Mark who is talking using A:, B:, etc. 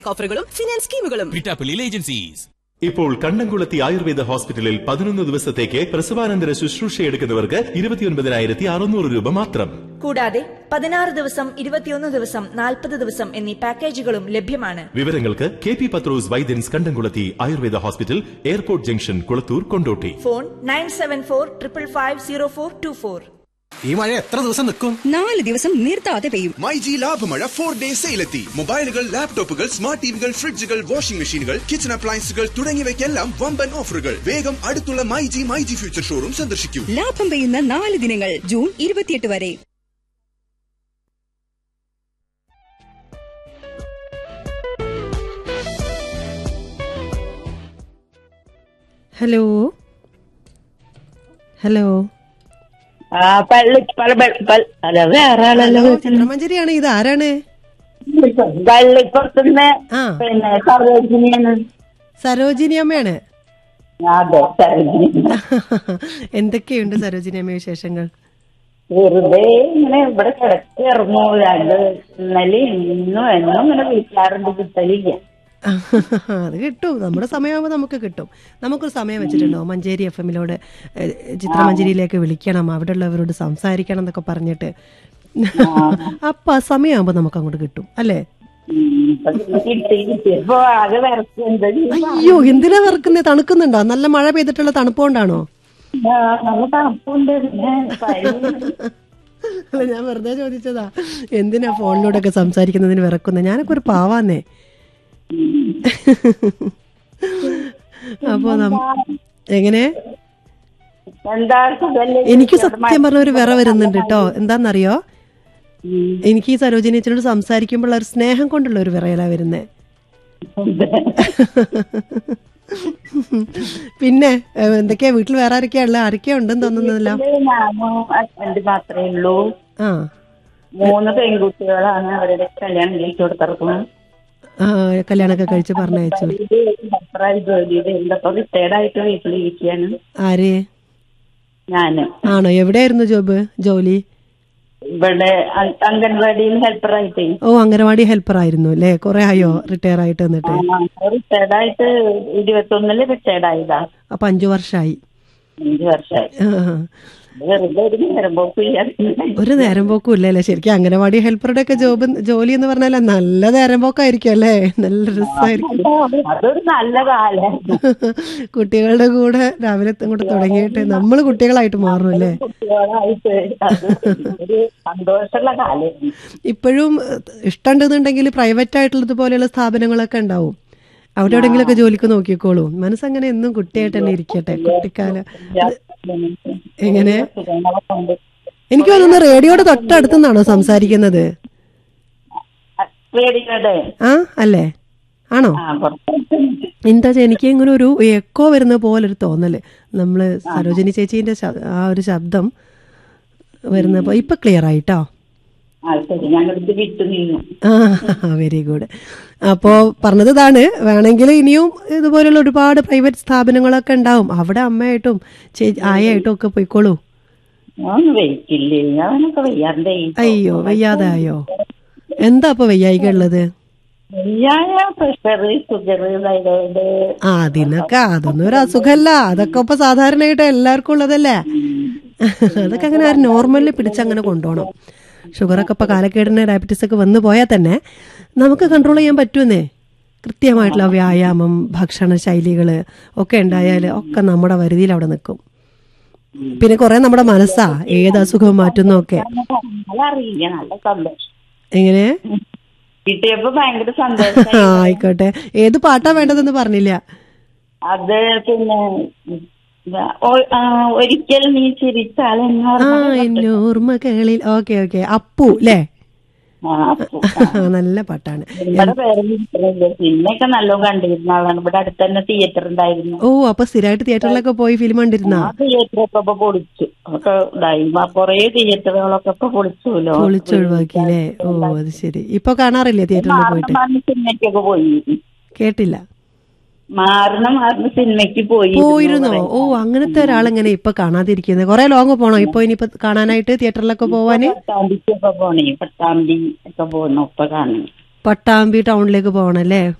A: ഓഫറുകളും finance സ്കീമുകളും
B: പിട്ടാപ്പള്ളിയിൽ agencies
C: ഇപ്പോൾ കണ്ണംകുളത്തി ആയുർവേദ ഹോസ്പിറ്റലിൽ പതിനൊന്ന് ദിവസത്തേക്ക് പ്രസവാനന്തര ശുശ്രൂഷ എടുക്കുന്നവർക്ക് ഇരുപത്തിയൊൻപതിനായിരത്തി അറുന്നൂറ് രൂപ മാത്രം
D: കൂടാതെ പതിനാറ് ദിവസം ഇരുപത്തിയൊന്ന് ദിവസം നാൽപ്പത് ദിവസം എന്നീ പാക്കേജുകളും ലഭ്യമാണ്
C: വിവരങ്ങൾക്ക് കെ പി പത്രോസ് വൈദ്യൻസ് കണ്ടംകുളത്തി Ayurveda hospital airport junction Kulathur Kondotty
D: phone nine seven four triple five zero four two four
E: ഈ മഴ എത്ര ദിവസം നിൽക്കും
A: നാല് ദിവസം നിർത്താതെ പെയ്യും
F: മൈജി ലാഭമഴ ഫോർ ഡേ സെയിലെത്തി മൊബൈലുകൾ ലാപ്ടോപ്പുകൾ സ്മാർട്ട് ടിവികൾ ഫ്രിഡ്ജുകൾ വാഷിംഗ് മെഷീനുകൾ കിച്ചൺ അപ്ലയൻസുകൾ തുടങ്ങിയവയ്ക്കെല്ലാം വമ്പൻ ഓഫറുകൾ വേഗം അടുത്തുള്ള മൈജി മൈജി ഫ്യൂച്ചർ ഷോറൂം സന്ദർശിക്കൂ
A: ലാഭം പെയ്യുന്ന നാല് ദിനങ്ങൾ ജൂൺ ഇരുപത്തിയെട്ട് വരെ
G: ഹലോ ഹലോ
H: ആ പള്ളി പല പൽ അല്ല വേറെ ആളല്ലോ
G: ചിത്രമഞ്ചേരിയാണ് ഇത് ആരാണ്
H: പള്ളിപ്പുറത്തുനിന്ന്
G: ആ
H: പിന്നെ സരോജിനിയാണ്
G: സരോജിനി അമ്മയാണ്
H: അതെ സരോജിനി
G: എന്തൊക്കെയുണ്ട് സരോജിനി അമ്മ വിശേഷങ്ങൾ
H: വെറുതെ ഇങ്ങനെ ഇവിടെ കിടക്കിറങ്ങു രണ്ട് ഇന്നലെ ഇന്നും എന്നും ഇങ്ങനെ വിളിക്കാറുണ്ട് കിട്ടലില്ല
G: അത് കിട്ടും നമ്മുടെ സമയമാകുമ്പോൾ നമുക്ക് കിട്ടും നമുക്കൊരു സമയം വെച്ചിട്ടുണ്ടോ മഞ്ചേരി എഫ് എമ്മിലോട് ചിത്രമഞ്ചേരിയിലേക്ക് വിളിക്കണം അവിടെ ഉള്ളവരോട് സംസാരിക്കണം എന്നൊക്കെ പറഞ്ഞിട്ട് അപ്പൊ ആ സമയമാകുമ്പോൾ നമുക്ക് അങ്ങോട്ട് കിട്ടും അല്ലേ
H: ഉം, ഇപ്പൊ കിട്ടി കിട്ടിയപ്പോ ആകെ വരച്ച് എന്താ ചെയ്യാ?
G: അയ്യോ എന്തിനാ വറക്കുന്നേ തണുക്കുന്നുണ്ടോ നല്ല മഴ പെയ്തിട്ടുള്ള തണുപ്പുകൊണ്ടാണോ
H: ആ, നല്ല തണുപ്പുണ്ട് പിന്നെ പനി.
G: അല്ല ഞാൻ വെറുതെ ചോദിച്ചതാ എന്തിനാ ഫോണിലൂടെ ഒക്കെ സംസാരിക്കുന്നതിന് വിറക്കുന്നത് ഞാനൊക്കെ ഒരു പാവാന്നേ അപ്പോ നം- എങ്ങനെ
H: എന്താ സുഖല്ലേ
G: എനിക്ക് സത്യം പറഞ്ഞ ഒരു വിറ വരുന്നുണ്ട് കേട്ടോ എന്താന്നറിയോ എനിക്ക് ഈ സരോജിനി അച്ഛനോട് സംസാരിക്കുമ്പോൾ ഒരു സ്നേഹം കൊണ്ടുള്ള ഒരു വിറയലാ വരുന്നേ പിന്നെ ഏഹ്, എന്തൊക്കെയാ വീട്ടിൽ വേറെ ആരൊക്കെയാ ഉള്ളത് ആരൊക്കെയാ ഉണ്ടെന്ന് തോന്നുന്നതല്ലോ
H: ഞാനും ഹസ്ബൻഡ് മാത്രമേ ഉള്ളൂ
G: ആ
H: മൂന്ന് പെൺകുട്ടികളാണ് അവരുടെ കല്യാണം കഴിച്ചു കൊടുത്തിറക്കുന്നത്
G: ആ, കല്യാണമൊക്കെ കഴിച്ച് പറഞ്ഞയച്ചു
H: അഭിപ്രായ ജോലി ചെയ്തപ്പോ റിട്ടയർഡ് ആയിട്ട് വീട്ടിലിരിക്കുകയാണ്
G: ആര്
H: ഞാന്
G: ആണോ എവിടെയായിരുന്നു ജോബ് ജോലി
H: ഇവിടെ അ- അംഗൻവാടിയിൽ ഹെൽപ്പറായിട്ട്
G: ഓ അംഗനവാടി ഹെൽപ്പർ ആയിരുന്നു അല്ലേ കുറെ ആയോ റിട്ടയർ ആയിട്ട് എന്നിട്ട്
H: റിട്ടയർഡ് ആയിട്ട് ഇരുപത്തൊന്നില് റിട്ടയർഡ് ആയതാ
G: അപ്പൊ അഞ്ചു വർഷമായി
H: അഞ്ചു വർഷമായി
G: ആ.
H: വെറുതെ ഒരു നേരം പോക്കില്ല
G: ഒരു നേരം പോക്കും ഇല്ലല്ലേ ശരിക്കും അംഗനവാടി ഹെൽപ്പറുടെ ഒക്കെ ജോബ് ജോലി എന്ന് പറഞ്ഞാൽ നല്ല നേരം പോക്കായിരിക്കും അല്ലേ നല്ല രസമായിരിക്കും
H: അതൊരു നല്ല കാലം
G: കുട്ടികളുടെ കൂടെ രാവിലെ കൂടെ തുടങ്ങിയിട്ട് നമ്മൾ കുട്ടികളായിട്ട് മാറും അല്ലേ
H: കുട്ടികളായിട്ട് അത് ഒരു സന്തോഷമുള്ള കാലം
G: ഇപ്പോഴും ഇഷ്ടമുണ്ടെന്നുണ്ടെങ്കിൽ പ്രൈവറ്റ് ആയിട്ടുള്ളത് പോലെയുള്ള സ്ഥാപനങ്ങളൊക്കെ ഉണ്ടാവും അവിടെ എവിടെയെങ്കിലുമൊക്കെ ജോലിക്ക് നോക്കിക്കോളൂ മനസ്സങ്ങനെ എന്നും കുട്ടിയായിട്ട് തന്നെ ഇരിക്കട്ടെ കുട്ടിക്കാലം എങ്ങനെ എനിക്ക് തോന്നുന്നു റേഡിയോയുടെ തൊട്ടടുത്തു നിന്നാണോ സംസാരിക്കുന്നത്
H: പേടിക്കട്ടെ
G: ആ അല്ലേ ആണോ
H: ആ പുറത്ത്
G: എന്താ വെച്ചാൽ എനിക്ക് ഇങ്ങനെ ഒരു എക്കോ വരുന്ന പോലെ ഒരു തോന്നല് നമ്മള് സരോജിനി ചേച്ചീന്റെ ശ- ആ ഒരു ശബ്ദം വരുന്നപ്പോ ഇപ്പൊ ക്ലിയർ ആയിട്ടോ
H: ആ ശരി ഞങ്ങളിത് വിട്ടു നിന്നു
G: ആ വെരി ഗുഡ് അപ്പോ പറഞ്ഞത് ഇതാണ് വേണമെങ്കിൽ ഇനിയും ഇതുപോലുള്ള ഒരുപാട് പ്രൈവറ്റ് സ്ഥാപനങ്ങളൊക്കെ ഉണ്ടാവും അവിടെ അമ്മയായിട്ടും ചേ- ആയായിട്ടും ഒക്കെ പോയിക്കോളൂ
H: ഒന്നും വെയിറ്റില്ലേ അവനൊക്കെ വയ്യാണ്ടേ
G: അയ്യോ വയ്യാതെ ആയോ എന്താ അപ്പൊ വയ്യായിക ഉള്ളത്
H: വയ്യായ പ്രഷർ ഷുഗർ തൈറോയിഡ്
G: ആ അതിനൊക്കെ അതൊന്നും ഒരു അസുഖമല്ല അതൊക്കെ ഇപ്പൊ സാധാരണയായിട്ട് എല്ലാവർക്കും ഉള്ളതല്ലേ അതൊക്കെ അങ്ങനെ ആ നോർമലിൽ പിടിച്ചങ്ങനെ കൊണ്ടുപോകണം ഷുഗറൊക്കെ ഇപ്പൊ കാലക്കേടിന് ഡയബറ്റീസ് ഒക്കെ വന്നു പോയാൽ തന്നെ നമുക്ക് കൺട്രോൾ ചെയ്യാൻ പറ്റുമെന്നേ കൃത്യമായിട്ടുള്ള വ്യായാമം ഭക്ഷണ ശൈലികള് ഒക്കെ ഉണ്ടായാൽ ഒക്കെ നമ്മുടെ വരുതിയിൽ അവിടെ നിൽക്കും പിന്നെ കുറെ നമ്മുടെ മനസ്സാ ഏത് അസുഖവും മാറ്റുന്നൊക്കെ
H: അറിയില്ല നല്ല സന്തോഷം
G: എങ്ങനെ
H: കിട്ടിയപ്പോ ഭയങ്കര സന്തോഷം
G: ആ, ആയിക്കോട്ടെ ഏത് പാട്ടാ വേണ്ടതെന്ന് പറഞ്ഞില്ല
H: അത് പിന്നെ ഒ- ആ, ഒരിക്കൽ നീ ചിരിച്ചാൽ എന്ന്
G: ആ
H: പറഞ്ഞ
G: എന്നോർമ്മകളിൽ ഓക്കെ ഓക്കെ അപ്പു അല്ലേ
H: ആ, അപ്പു.
G: നല്ല പാട്ടാണ്
H: ഇവിടെ പേര് വിളിക്കുന്നില്ല സിനിമയൊക്കെ നല്ലോണം കണ്ടിരുന്ന ആളാണ് ഇവിടെ അടുത്ത് തന്നെ തിയേറ്റർ ഉണ്ടായിരുന്നു
G: ഓ അപ്പൊ സ്ഥിരമായിട്ട് തിയേറ്ററിലൊക്കെ പോയി ഫിലിം കണ്ടിരുന്ന
H: ആ തിയേറ്ററൊക്കെ ഇപ്പൊ പൊളിച്ചു ഒക്കെ ഇതായി ആ കൊറേ തിയേറ്ററുകളൊക്കെ ഇപ്പൊ പൊളിച്ചുല്ലോ
G: പൊളിച്ചൊഴിവാക്കിയില്ലേ ഓ അത് ശരി ഇപ്പൊ കാണാറില്ലേ തിയേറ്ററിൽ പോയിട്ട്
H: മാറുന്ന സിനിമയ്ക്കൊക്കെ പോയി
G: കേട്ടില്ല
H: മാറുന്ന മാറുന്ന സിനിമയ്ക്ക് പോയി
G: പോയിരുന്നോ ഓ അങ്ങനത്തെ ഒരാളെങ്ങനെ ഇപ്പൊ കാണാതിരിക്കുന്നത് കൊറേ ലോങ് പോണോ ഇപ്പൊ ഇനിയിപ്പൊ കാണാനായിട്ട് തിയേറ്ററിലൊക്കെ പോവാന്
H: പട്ടാമ്പിക്കൊക്കെ പോണേ പട്ടാമ്പി ഒക്കെ പോകണം ഇപ്പൊ കാണും
G: പട്ടാമ്പി ടൗണിലേക്ക് പോകണല്ലേ